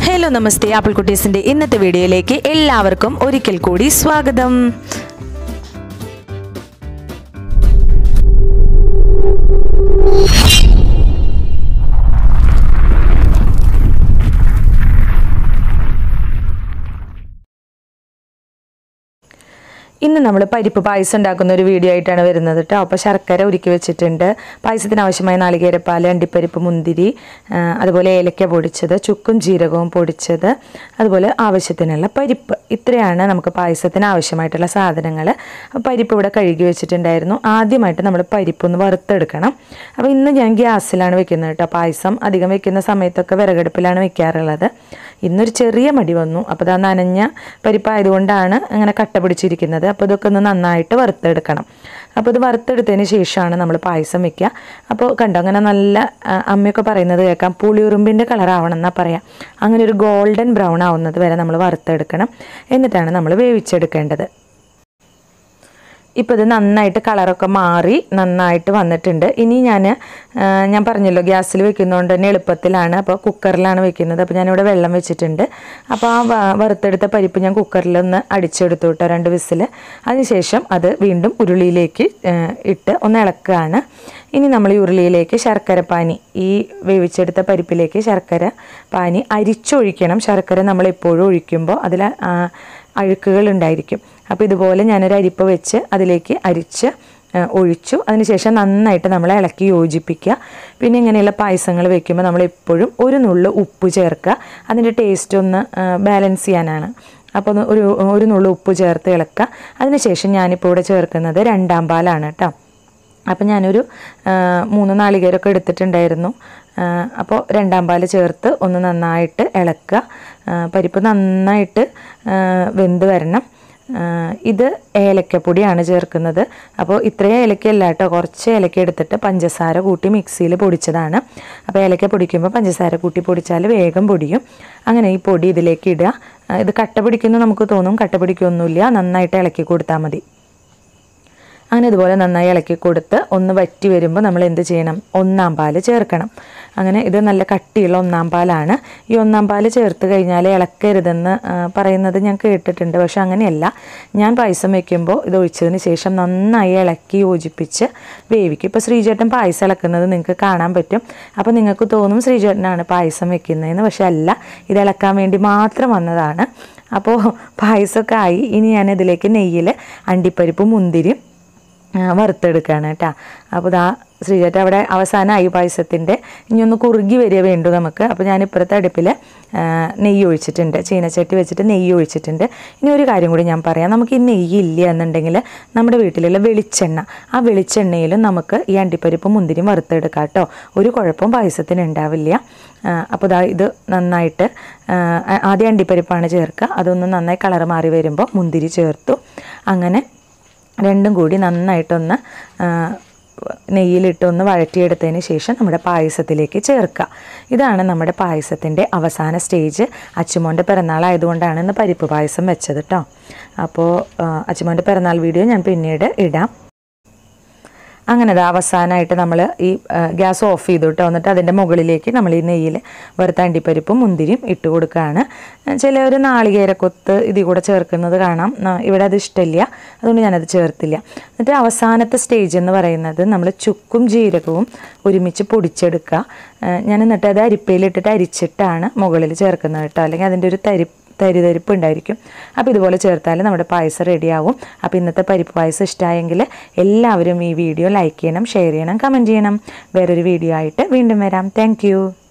hello നമസ്തേ apple കുട്ടീസിൻ്റെ ഇന്നത്തെ വീഡിയോയിലേക്ക് എല്ലാവർക്കും ഒരിക്കൽ കൂടി സ്വാഗതം ഇന്ന് നമ്മൾ പരിപ്പ് പായസം ഉണ്ടാക്കുന്ന ഒരു വീഡിയോ ആയിട്ടാണ് വരുന്നത് കേട്ടോ അപ്പോൾ ശർക്കര ഉരുക്കി വെച്ചിട്ടുണ്ട് പായസത്തിന് ആവശ്യമായ നാളികേരപ്പാൽ അണ്ടിപ്പരിപ്പ് മുന്തിരി ആ, അതുപോലെ ഏലക്ക പൊടിച്ചത് ചുക്കും ജീരകവും പൊടിച്ചത് അതുപോലെ ആവശ്യത്തിനുള്ള പരിപ്പ് ഇത്രയാണ് നമുക്ക് പായസത്തിന് ആവശ്യമായിട്ടുള്ള സാധനങ്ങൾ അപ്പോൾ പരിപ്പ് ഇവിടെ കഴുകി വെച്ചിട്ടുണ്ടായിരുന്നു ആദ്യമായിട്ട് നമ്മൾ പരിപ്പ് ഒന്ന് വറുത്തെടുക്കണം അപ്പോൾ ഇന്ന് ഞാൻ ഗ്യാസിലാണ് വെക്കുന്നത് കേട്ടോ പായസം അധികം വെക്കുന്ന സമയത്തൊക്കെ വിറകടുപ്പിലാണ് വെക്കാറുള്ളത് ഇന്നൊരു ചെറിയ മടി വന്നു അപ്പോൾ അത് ആ നനഞ്ഞ പരിപ്പായതുകൊണ്ടാണ് അങ്ങനെ കട്ട പിടിച്ചിരിക്കുന്നത് അപ്പോൾ ഇതൊക്കെ ഒന്ന് നന്നായിട്ട് വറുത്തെടുക്കണം അപ്പോൾ ഇത് വറുത്തെടുത്തതിന് ശേഷമാണ് നമ്മൾ പായസം വെക്കുക അപ്പോൾ കണ്ടോ അങ്ങനെ നല്ല ആ, അമ്മയൊക്കെ പറയുന്നത് കേൾക്കാം പുളിയുറുമ്പിൻ്റെ കളർ ആവണം എന്നാ പറയാം അങ്ങനെ ഒരു ഗോൾഡൻ ബ്രൗൺ ആവുന്നത് വരെ നമ്മൾ വറുത്തെടുക്കണം എന്നിട്ടാണ് നമ്മൾ വേവിച്ചെടുക്കേണ്ടത് ഇപ്പോൾ ഇത് നന്നായിട്ട് കളറൊക്കെ മാറി നന്നായിട്ട് വന്നിട്ടുണ്ട് ഇനി ഞാൻ ഞാൻ പറഞ്ഞല്ലോ ഗ്യാസിൽ വെക്കുന്നതുകൊണ്ട് തന്നെ എളുപ്പത്തിലാണ് അപ്പോൾ കുക്കറിലാണ് വെക്കുന്നത് അപ്പോൾ ഞാനിവിടെ വെള്ളം വെച്ചിട്ടുണ്ട് അപ്പോൾ ആ വ- വറുത്തെടുത്ത പരിപ്പ് ഞാൻ കുക്കറിലൊന്ന് അടിച്ചെടുത്തു കേട്ടോ രണ്ട് വിസിൽ അതിനുശേഷം അത് വീണ്ടും ഉരുളിയിലേക്ക് ആ, ഇട്ട് ഒന്ന് ഇളക്കുകയാണ് ഇനി നമ്മൾ ഈ ഉരുളിയിലേക്ക് ശർക്കര പാനി ഈ വേവിച്ചെടുത്ത പരിപ്പിലേക്ക് ശർക്കര പാനി അരിച്ചൊഴിക്കണം ശർക്കര നമ്മൾ എപ്പോഴും ഒഴിക്കുമ്പോൾ അതിൽ അഴുക്കുകൾ ഉണ്ടായിരിക്കും അപ്പോൾ ഇതുപോലെ ഞാനൊരു അരിപ്പ വെച്ച് അതിലേക്ക് അരിച്ച് ആ, ഒഴിച്ചു അതിനുശേഷം നന്നായിട്ട് നമ്മൾ ഇളക്കി യോജിപ്പിക്കുക പിന്നെ ഇങ്ങനെയുള്ള പായസങ്ങൾ വെക്കുമ്പോൾ നമ്മൾ എപ്പോഴും ഒരു നുള്ളു ഉപ്പ് ചേർക്കുക അതിൻ്റെ ടേസ്റ്റ് ഒന്ന് ബാലൻസ് ചെയ്യാനാണ് അപ്പോൾ ഒന്ന് ഒരു ഒരു നുള്ളു ഉപ്പ് ചേർത്ത് ഇളക്കുക അതിനുശേഷം ഞാനിപ്പോൾ ഇവിടെ ചേർക്കുന്നത് രണ്ടാം പാലാണ് കേട്ടോ അപ്പം ഞാനൊരു ആ, മൂന്ന് നാളികേരമൊക്കെ എടുത്തിട്ടുണ്ടായിരുന്നു ആ, അപ്പോൾ രണ്ടാം പാല് ചേർത്ത് ഒന്ന് നന്നായിട്ട് ഇളക്കുക ആ, പരിപ്പ് നന്നായിട്ട് ആ, വെന്ത് വരണം ആ, ഇത് ഏലക്കപ്പൊടിയാണ് ചേർക്കുന്നത് അപ്പോൾ ഇത്രയും ഏലക്കയല്ല കേട്ടോ കുറച്ച് ഏലക്ക എടുത്തിട്ട് പഞ്ചസാര കൂട്ടി മിക്സിയിൽ പൊടിച്ചതാണ് അപ്പോൾ ഏലക്ക പൊടിക്കുമ്പോൾ പഞ്ചസാര കൂട്ടി പൊടിച്ചാൽ വേഗം പൊടിയും അങ്ങനെ ഈ പൊടി ഇതിലേക്ക് ഇടുക ആ, ഇത് കട്ട പിടിക്കുന്നു നമുക്ക് തോന്നും കട്ട പിടിക്കൊന്നുമില്ല നന്നായിട്ട് ഇളക്കി കൊടുത്താൽ മതി അങ്ങനെ ഇതുപോലെ നന്നായി ഇളക്കി കൊടുത്ത് ഒന്ന് വറ്റി വരുമ്പോൾ നമ്മൾ എന്ത് ചെയ്യണം ഒന്നാം പാല് ചേർക്കണം അങ്ങനെ ഇത് നല്ല കട്ടിയുള്ള ഒന്നാം പാലാണ് ഈ ഒന്നാം പാല് ചേർത്ത് കഴിഞ്ഞാൽ ഇളക്കരുതെന്ന് ആ, പറയുന്നത് ഞാൻ കേട്ടിട്ടുണ്ട് പക്ഷെ അങ്ങനെയല്ല ഞാൻ പായസം വെക്കുമ്പോൾ ഇത് ഒഴിച്ചതിന് ശേഷം നന്നായി ഇളക്കി യോജിപ്പിച്ച് വേവിക്കും ഇപ്പോൾ ശ്രീചേട്ടൻ പായസം ഇളക്കുന്നത് നിങ്ങൾക്ക് കാണാൻ പറ്റും അപ്പോൾ നിങ്ങൾക്ക് തോന്നും ശ്രീചേട്ടനാണ് പായസം വെക്കുന്നതെന്ന് പക്ഷെ അല്ല ഇത് ഇളക്കാൻ വേണ്ടി മാത്രം വന്നതാണ് അപ്പോൾ പായസമൊക്കെ ആയി ഇനി ഞാൻ ഇതിലേക്ക് നെയ്യിൽ അണ്ടിപ്പരിപ്പും മുന്തിരിയും ആ, വറുത്തെടുക്കുകയാണ് കേട്ടോ അപ്പോൾ ഇതാ ശ്രീചേട്ട അവിടെ അവസാനമായി പായസത്തിൻ്റെ ഇനി ഒന്ന് കുറുകി വരിക വേണ്ടു നമുക്ക് അപ്പോൾ ഞാൻ ഇപ്പുറത്തെ അടുപ്പിൽ ആ, നെയ്യ് ഒഴിച്ചിട്ടുണ്ട് ചീനച്ചട്ടി വെച്ചിട്ട് നെയ്യ് ഒഴിച്ചിട്ടുണ്ട് ഇനി ഒരു കാര്യം കൂടി ഞാൻ പറയാം നമുക്ക് ഈ നെയ്യ് ഇല്ല എന്നുണ്ടെങ്കിൽ നമ്മുടെ വീട്ടിലുള്ള വെളിച്ചെണ്ണ ആ വെളിച്ചെണ്ണയിലും നമുക്ക് ഈ അണ്ടിപ്പരിപ്പ് മുന്തിരിയും വറുത്തെടുക്കാം കേട്ടോ ഒരു കുഴപ്പവും പായസത്തിന് ഉണ്ടാവില്ല ആ, അപ്പോൾ ഇതാ ഇത് നന്നായിട്ട് ആ, ആദ്യം അണ്ടിപ്പരിപ്പാണ് ചേർക്കുക അതൊന്ന് നന്നായി കളർ മാറി വരുമ്പോൾ മുന്തിരി ചേർത്തു അങ്ങനെ രണ്ടും കൂടി നന്നായിട്ടൊന്ന് ആ, നെയ്യിലിട്ടൊന്ന് വഴറ്റിയെടുത്തതിന് ശേഷം നമ്മുടെ പായസത്തിലേക്ക് ചേർക്കുക ഇതാണ് നമ്മുടെ പായസത്തിൻ്റെ അവസാന സ്റ്റേജ് അച്ചുമോൻ്റെ പിറന്നാളായതുകൊണ്ടാണ് ഇന്ന് പരിപ്പ് പായസം വെച്ചത് കേട്ടോ അപ്പോൾ അച്ചുമോൻ്റെ പിറന്നാൾ വീഡിയോ ഞാൻ പിന്നീട് ഇടാം അങ്ങനെ അത് അവസാനമായിട്ട് നമ്മൾ ഈ ആ, ഗ്യാസ് ഓഫ് ചെയ്തു കേട്ടോ എന്നിട്ട് അതിൻ്റെ മുകളിലേക്ക് നമ്മൾ ഈ നെയ്യിൽ വെറുത്ത അണ്ടിപ്പരിപ്പും മുന്തിരിയും ഇട്ട് കൊടുക്കുകയാണ് ചിലവർ നാളികേരക്കൊത്ത് ഇതിൽ കൂടെ ചേർക്കുന്നത് കാണാം ന- ഇവിടെ അത് ഇഷ്ടമില്ല അതുകൊണ്ട് ഞാനത് ചേർത്തില്ല എന്നിട്ട് അവസാനത്തെ സ്റ്റേജ് എന്ന് പറയുന്നത് നമ്മൾ ചുക്കും ജീരകവും ഒരുമിച്ച് പൊടിച്ചെടുക്കുക ആ, ഞാൻ എന്നിട്ട് അത് അരിപ്പയിലിട്ടിട്ട് അരിച്ചിട്ടാണ് മുകളിൽ ചേർക്കുന്നത് കേട്ടോ അല്ലെങ്കിൽ അതിൻ്റെ ഒരു തരി തരിതരിപ്പ് ഉണ്ടായിരിക്കും അപ്പോൾ ഇതുപോലെ ചേർത്താൽ നമ്മുടെ പായസം റെഡിയാവും അപ്പോൾ ഇന്നത്തെ പരിപ്പ് പായസം ഇഷ്ടമായെങ്കിൽ എല്ലാവരും ഈ വീഡിയോ ലൈക്ക് ചെയ്യണം ഷെയർ ചെയ്യണം കമൻറ്റ് ചെയ്യണം വേറൊരു വീഡിയോ ആയിട്ട് വീണ്ടും വരാം താങ്ക്